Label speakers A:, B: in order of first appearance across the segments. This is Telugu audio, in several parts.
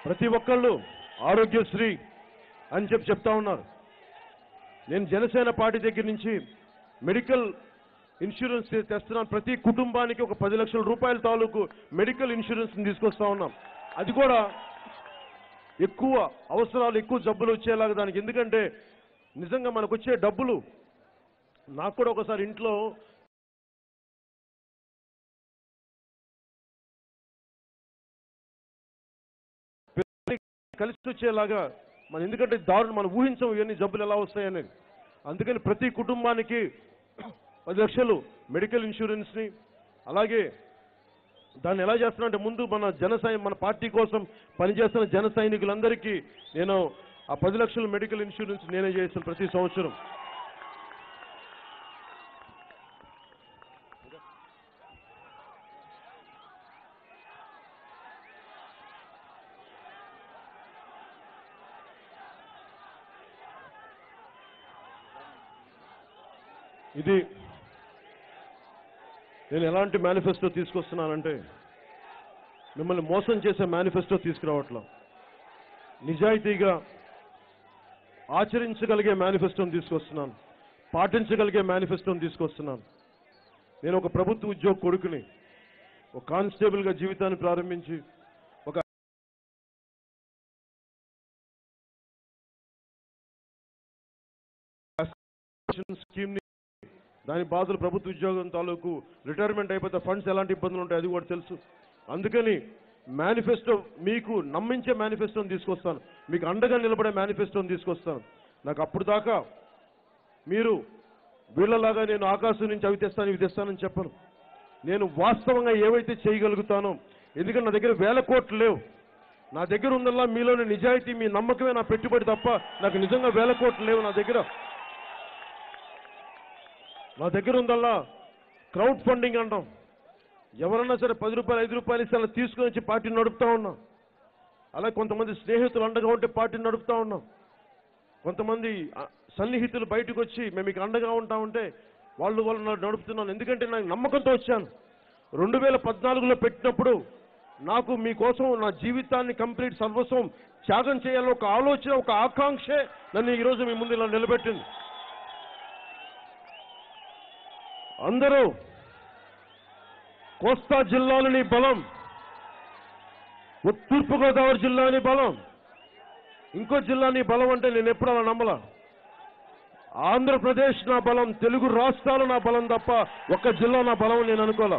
A: ప్రతి ఒక్కళ్ళు ఆరోగ్యశ్రీ అని చెప్పి చెప్తా ఉన్నారు నేను జనసేన పార్టీ దగ్గర నుంచి మెడికల్ ఇన్సూరెన్స్ తెస్తున్నాను ప్రతి కుటుంబానికి ఒక పది లక్షల రూపాయల తాలూకు మెడికల్ ఇన్సూరెన్స్ తీసుకొస్తా ఉన్నాం అది కూడా ఎక్కువ అవసరాలు ఎక్కువ జబ్బులు వచ్చేలాగా దానికి ఎందుకంటే నిజంగా మనకు వచ్చే డబ్బులు నాకు కూడా ఒకసారి ఇంట్లో కలిసి వచ్చేలాగా మన ఎందుకంటే దారుణం మనం ఊహించం ఇవన్నీ జబ్బులు ఎలా వస్తాయనేది అందుకని ప్రతి కుటుంబానికి పది లక్షలు మెడికల్ ఇన్సూరెన్స్ని అలాగే దాన్ని ఎలా చేస్తున్నా ముందు మన జన సై- మన పార్టీ కోసం పనిచేస్తున్న జన సైనికులందరికీ నేను ఆ పది లక్షల మెడికల్ ఇన్సూరెన్స్ నేనే చేస్తాను ప్రతి సంవత్సరం ఇది నేను ఎలాంటి మేనిఫెస్టో తీసుకొస్తున్నానంటే మిమ్మల్ని మోసం చేసే మేనిఫెస్టో తీసుకురావట్లా నిజాయితీగా ఆచరించగలిగే మేనిఫెస్టోని తీసుకొస్తున్నాను పాటించగలిగే మేనిఫెస్టోని తీసుకొస్తున్నాను నేను ఒక ప్రభుత్వ ఉద్యోగ కొడుకుని ఒక కానిస్టేబుల్గా జీవితాన్ని ప్రారంభించి ఒక స్కీమ్ని దాని బాధలు ప్రభుత్వ ఉద్యోగం తాలూకు రిటైర్మెంట్ అయిపోతే ఫండ్స్ ఎలాంటి ఇబ్బందులు ఉంటాయి అది కూడా తెలుసు అందుకని మేనిఫెస్టో మీకు నమ్మించే మేనిఫెస్టోని తీసుకొస్తాను మీకు అండగా నిలబడే మేనిఫెస్టోని తీసుకొస్తాను నాకు అప్పుడు దాకా మీరు వీళ్ళలాగా నేను ఆకాశం నుంచి అవి తెస్తాను ఇవి తెస్తానని చెప్పను నేను వాస్తవంగా ఏవైతే చేయగలుగుతానో ఎందుకంటే నా దగ్గర వేల కోట్లు లేవు నా దగ్గర ఉందల్లా మీలోని నిజాయితీ మీ నమ్మకమే నా పెట్టుబడి తప్ప నాకు నిజంగా వేల కోట్లు లేవు నా దగ్గర నా దగ్గర ఉందల్లా క్రౌడ్ ఫండింగ్ అంటాం ఎవరన్నా సరే పది రూపాయలు ఐదు రూపాయలు ఇస్తే అలా తీసుకొని వచ్చి పార్టీని నడుపుతా ఉన్నాం అలా కొంతమంది స్నేహితులు అండగా ఉంటే పార్టీని నడుపుతా ఉన్నాం కొంతమంది ఆ, సన్నిహితులు బయటకు వచ్చి మేము మీకు అండగా ఉంటా ఉంటే వాళ్ళు వాళ్ళు నన్ను నడుపుతున్నాను ఎందుకంటే నాకు నమ్మకంతో వచ్చాను రెండు వేల పద్నాలుగులో పెట్టినప్పుడు నాకు మీకోసం నా జీవితాన్ని కంప్లీట్ సర్వస్వం త్యాగం చేయాలని ఒక ఆలోచన ఒక ఆకాంక్షే నన్ను ఈరోజు మీ ముందు ఇలా నిలబెట్టింది అందరూ కోస్తా జిల్లాలోని బలం ఉ- తూర్పుగోదావరి జిల్లాని బలం ఇంకో జిల్లాని బలం అంటే నేను ఎప్పుడు అలా నమ్మల ఆంధ్రప్రదేశ్ నా బలం తెలుగు రాష్ట్రాలు నా బలం తప్ప ఒక్క జిల్లా నా బలం నేను అనుకోలే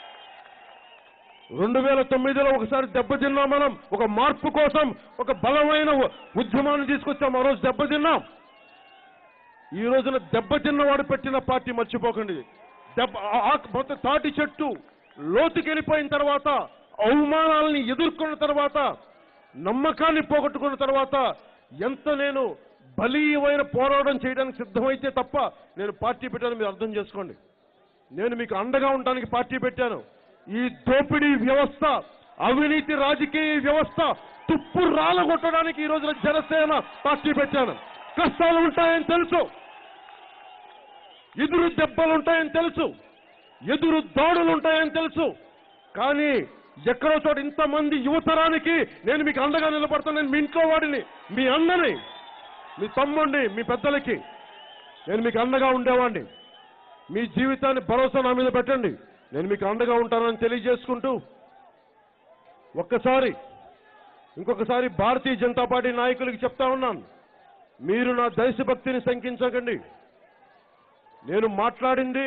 A: రెండు వేల తొమ్మిదిలో ఒకసారి దెబ్బతిన్నాం మనం ఒక మార్పు కోసం ఒక బలమైన ఉ- ఉద్యమాన్ని తీసుకొచ్చాం ఆ రోజు దెబ్బతిన్నాం ఈ రోజున దెబ్బతిన్నవాడు పెట్టిన పార్టీ మర్చిపోకండి దెబ్బ ఆ- ఆ- మొత్తం తాటి చెట్టు లోతుకెళ్ళిపోయిన తర్వాత అవమానాలని ఎదుర్కొన్న తర్వాత నమ్మకాన్ని పోగొట్టుకున్న తర్వాత ఎంత నేను బలీయమైన పోరాటం చేయడానికి సిద్ధమైతే తప్ప నేను పార్టీ పెట్టాను మీరు అర్థం చేసుకోండి నేను మీకు అండగా ఉండడానికి పార్టీ పెట్టాను ఈ దోపిడీ వ్యవస్థ అవినీతి రాజకీయ వ్యవస్థ తుప్పు రాలగొట్టడానికి ఈ రోజున జనసేన పార్టీ పెట్టాను కష్టాలు ఉంటాయని తెలుసు ఎదురు దెబ్బలు ఉంటాయని తెలుసు ఎదురు దాడులు ఉంటాయని తెలుసు కానీ ఎక్కడో చోట ఇంతమంది యువతరానికి నేను మీకు అండగా నిలబడతాను నేను మీ ఇంట్లో వాడిని మీ అన్నని మీ తమ్ముడిని మీ పెద్దలకి నేను మీకు అండగా ఉండేవాడిని మీ జీవితాన్ని భరోసా నా మీద పెట్టండి నేను మీకు అండగా ఉంటానని తెలియజేసుకుంటూ ఒక్కసారి ఇంకొకసారి భారతీయ జనతా పార్టీ నాయకులకి చెప్తా ఉన్నాను మీరు నా దేశభక్తిని శంకించకండి నేను మాట్లాడింది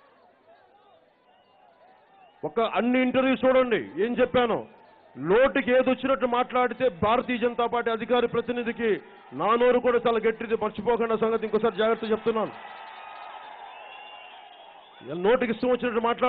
A: ఒక అన్ని ఇంటర్వ్యూ చూడండి ఏం చెప్పాను నోటికి ఏది వచ్చినట్టు మాట్లాడితే భారతీయ జనతా పార్టీ అధికారి ప్రతినిధికి నా నోరు కూడా చాలా గట్టిది మర్చిపోకుండా సంగతి ఇంకోసారి జాగ్రత్త చెప్తున్నాను నోటికి ఇష్టం వచ్చినట్టు మాట్లాడు